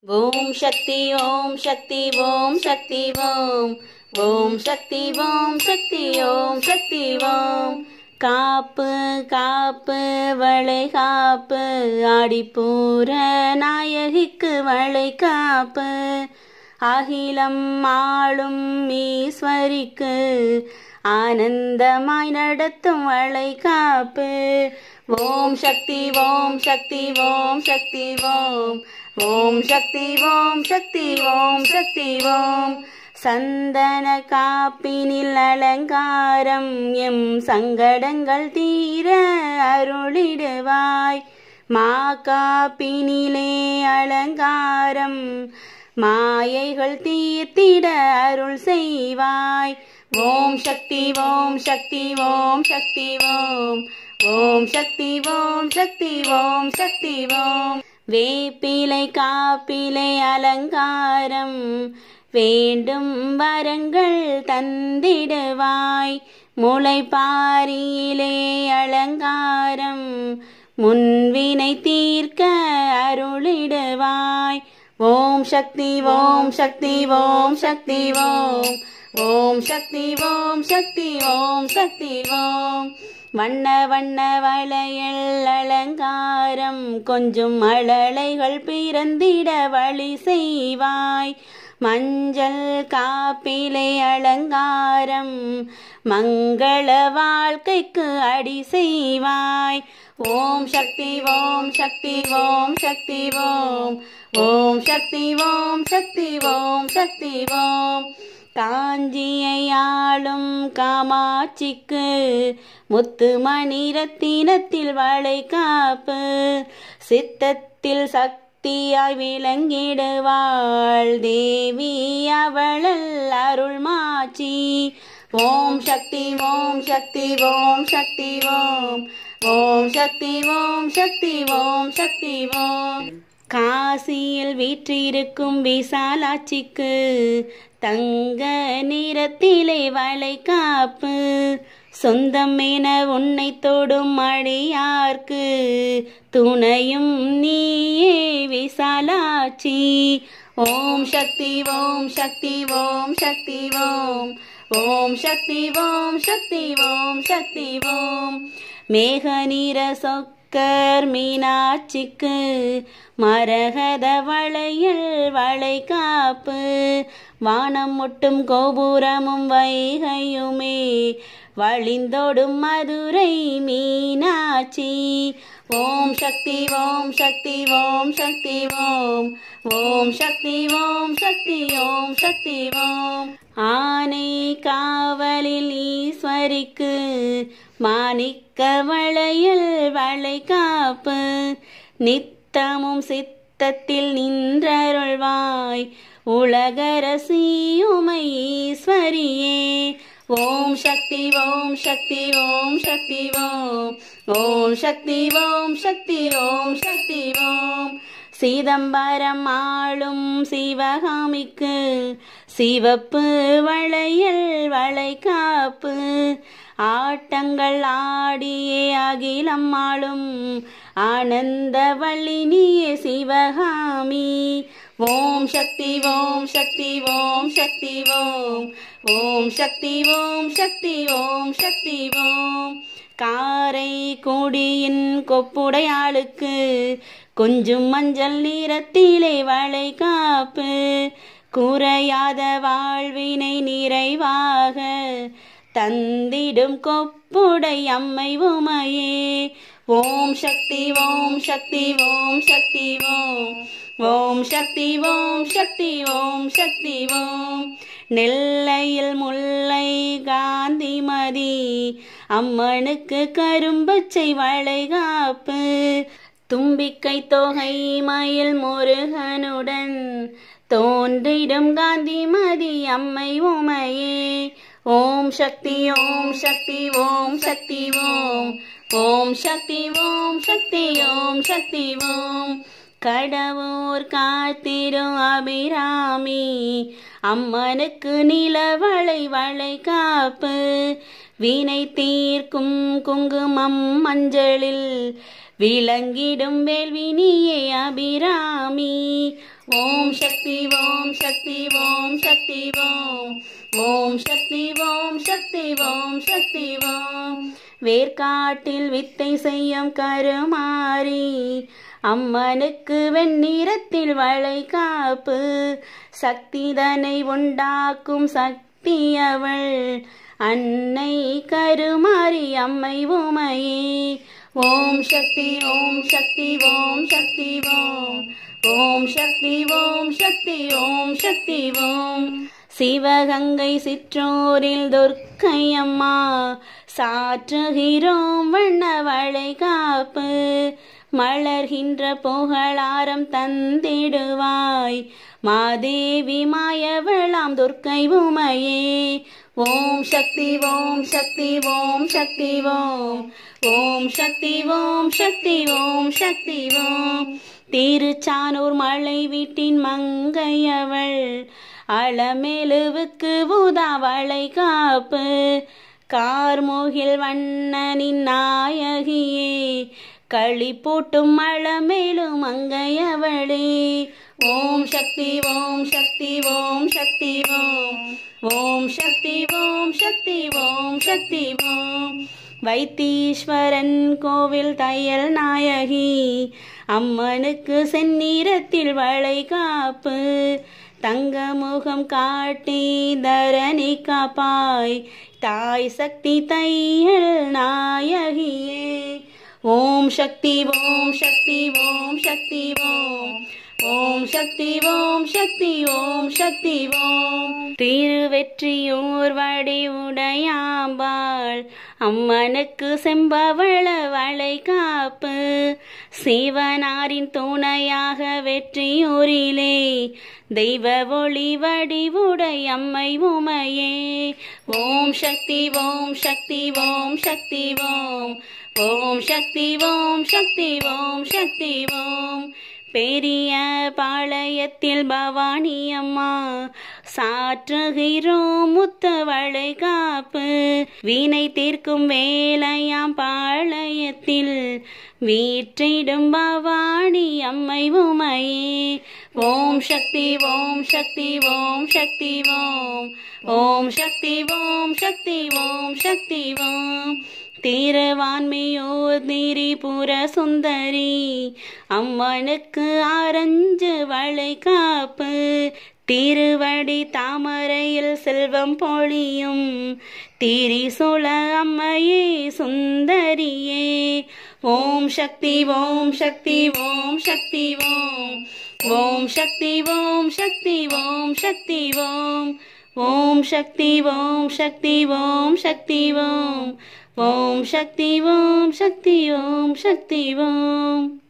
ஓம் சக்தி ஓம் சக்தி ஓம் சக்தி ஓம் ஓம் சக்தி ஓம் சக்தி ஓம் சக்தி ஓம் காப்பு காப்பு வளை காப்பு ஆடிப்பூர நாயகிக்கு வளை காப்பு அகிலம் ஆளும் ஈஸ்வரிக்கு ஆனந்தமாய் நடத்தும் வளை காப்பு ஓம் சக்தி ஓம் சக்தி ஓம் சக்தி ஓம் ஓம் சக்தி ஓம் சக்தி ஓம் சக்தி ஓம் சந்தன காப்பினில் அலங்காரம் எம் சங்கடங்கள் தீர அருளிடுவாய் மா காப்பினிலே அலங்காரம் மாயைகள் தீர்த்திட அருள் செய்வாய் ஓம் சக்தி ஓம் சக்தி ஓம் சக்தி ஓம் ஓம் சக்தி ஓம் சக்தி ஓம் சக்தி ஓம் வேப்பிலை காப்பிலை அலங்காரம் வேண்டும் வரங்கள் தந்திடுவாய் முளைப்பாரியிலே அலங்காரம் முன்வினை தீர்க்க அருளிடுவாய் ஓம் சக்தி ஓம் சக்தி ஓம் சக்தி ஓம் ஓம் சக்தி ஓம் சக்தி ஓம் சக்தி ஓம் வண்ண வண்ண வளையல் அலங்காரம் கொஞ்சம் அழலைகள் பிறந்திட வழி செய்வாய் மஞ்சள் காப்பிலை அலங்காரம் மங்கள வாழ்க்கைக்கு அடி செய்வாய் ஓம் சக்தி ஓம் சக்தி ஓம் சக்தி ஓம் ஓம் சக்தி ஓம் சக்தி ஓம் சக்தி ஓம் காஞ்சியை ஆளும் காமாட்சிக்கு முத்து மணி ரத்தினத்தில் வளை காப்பு சித்தத்தில் சக்தியாய் விளங்கிடுவாள் தேவி அவளல் அருள் மாச்சி ஓம் சக்தி ஓம் சக்தி ஓம் சக்தி ஓம் ஓம் சக்தி ஓம் சக்தி ஓம் சக்தி ஓம் காசியில் வீற்றிருக்கும் விசாலாட்சிக்கு தங்க நிறத்திலே வளை காப்பு சொந்தம் என உன்னை தொடும் அடியார்க்கு துணையும் நீயே விசாலாட்சி ஓம் சக்தி ஓம் சக்தி ஓம் சக்தி ஓம் ஓம் சக்தி ஓம் சக்தி ஓம் சக்தி ஓம் மேக நீர சொக்கர் மீனாட்சிக்கு மரகத வளையல் வளை காப்பு வானம் முட்டும் கோபுரமும் வைகையுமே வழிந்தோடும் மதுரை மீனாட்சி ஓம் சக்தி ஓம் சக்தி ஓம் சக்தி ஓம் ஓம் சக்தி ஓம் சக்தி ஓம் சக்தி ஓம் ஆனை காவலில் ஈஸ்வரிக்கு மாணிக்க வளையல் வளை காப்பு நித்தமும் சித்தத்தில் நின்றருள்வாய் உலகரசியுமை ஈஸ்வரியே ஓம் சக்தி ஓம் சக்தி ஓம் சக்தி ஓம் ஓம் சக்தி ஓம் சக்தி ஓம் சக்தி ஓம் சிதம்பரம் ஆளும் சிவகாமிக்கு சிவப்பு வளையல் வளை காப்பு ஆட்டங்கள் ஆடியே அகிலம் ஆளும் ஆனந்த வள்ளினியே சிவகாமி ஓம் சக்தி ஓம் சக்தி ஓம் சக்தி ஓம் ஓம் சக்தி ஓம் சக்தி ஓம் சக்தி ஓம் காரை கூடியின் கொப்புடையாளுக்கு கொஞ்சம் மஞ்சள் நிறத்திலே வளை காப்பு குறையாத வாழ்வினை நிறைவாக தந்திடும் கொப்புடை அம்மை உமையே ஓம் சக்தி ஓம் சக்தி ஓம் சக்தி ஓம் ஓம் சக்தி ஓம் சக்தி ஓம் சக்தி ஓம் நெல்லையில் முல்லை காந்திமதி அம்மனுக்கு கரும்பச்சை வளைகாப்பு தும்பிக்கை தொகை மயில் முருகனுடன் தோன்றிடும் காந்திமதி அம்மை உமையே ஓம் சக்தி ஓம் சக்தி ஓம் சக்தி ஓம் ஓம் சக்தி ஓம் சக்தி ஓம் சக்தி ஓம் கடவுர் காத்திரும் அபிராமி அம்மனுக்கு நிலவளை வளை காப்பு வீணை தீர்க்கும் குங்குமம் மஞ்சளில் விளங்கிடும் வேள்வினியே அபிராமி ஓம் சக்தி ஓம் சக்தி ஓம் சக்தி ஓம் ஓம் சக்தி ஓம் சக்தி ஓம் சக்தி ஓம் வேர்க்காட்டில் வித்தை செய்யும் கருமாறி அம்மனுக்கு வெண்ணிறத்தில் வளை காப்பு சக்திதனை உண்டாக்கும் சக்தி அவள் அன்னை கருமாறி அம்மை உமையே ஓம் சக்தி ஓம் சக்தி ஓம் சக்தி ஓம் ஓம் சக்தி ஓம் சக்தி ஓம் சக்தி ஓம் சிவகங்கை சிற்றோரில் துர்க்கை அம்மா சாற்றுகிறோம் வண்ண வளை காப்பு மலர்கின்ற புகழாரம் தந்திடுவாய் மாதேவி மாயவளாம் துர்க்கை உமையே ஓம் சக்தி ஓம் சக்தி ஓம் சக்தி ஓம் ஓம் சக்தி ஓம் சக்தி ஓம் சக்தி ஓம் திருச்சானூர் மலை வீட்டின் மங்கையவள் அளமெழுவுக்கு ஊதாவளை காப்பு கார்முகில் வண்ணனின் நாயகியே களி போட்டும் அளமேலும் மங்கையவளே ஓம் சக்தி ஓம் சக்தி ஓம் சக்தி ஓம் ஓம் சக்தி ஓம் சக்தி ஓம் சக்தி ஓம் வைத்தீஸ்வரன் கோவில் தையல் நாயகி அம்மனுக்கு செந்நிறத்தில் வளை காப்பு தங்க முகம் காட்டி தரணி காப்பாய் தாய் சக்தி தையல் நாயகியே ஓம் சக்தி ஓம் சக்தி ஓம் சக்தி ஓம் ஓம் சக்தி ஓம் சக்தி ஓம் சக்தி ஓம் திருவெற்றியூர் வடி உடையாம்பாள் அம்மனுக்கு செம்பவள வளை காப்பு சிவனாரின் துணையாக வெற்றியூரிலே தெய்வ ஒளி வடிவுடை அம்மை உமையே ஓம் சக்தி ஓம் சக்தி ஓம் சக்தி ஓம் ஓம் சக்தி ஓம் சக்தி ஓம் சக்தி ஓம் பெரிய பாளையத்தில் பவானி அம்மா சாற்றுகிறோம் முத்த வளை காப்பு வீணை தீர்க்கும் வேலையாம் பாளையத்தில் வீற்றிடும் பவானி அம்மை உமையே ஓம் சக்தி ஓம் சக்தி ஓம் சக்தி ஓம் ஓம் சக்தி ஓம் சக்தி ஓம் சக்தி ஓம் திருவான்மையோர் திரிபுர சுந்தரி அம்மனுக்கு ஆரஞ்சு வளை காப்பு திருவடி தாமரையில் செல்வம் பொழியும் திரிசூல அம்மையே சுந்தரியே ஓம் சக்தி ஓம் சக்தி ஓம் சக்தி ஓம் ஓம் சக்தி ஓம் சக்தி ஓம் சக்தி ஓம் ஓம் சக்தி ஓம் சக்தி ஓம் சக்தி ஓம் ஓம் சக்தி ஓம் சக்தி ஓம் சக்தி ஓம்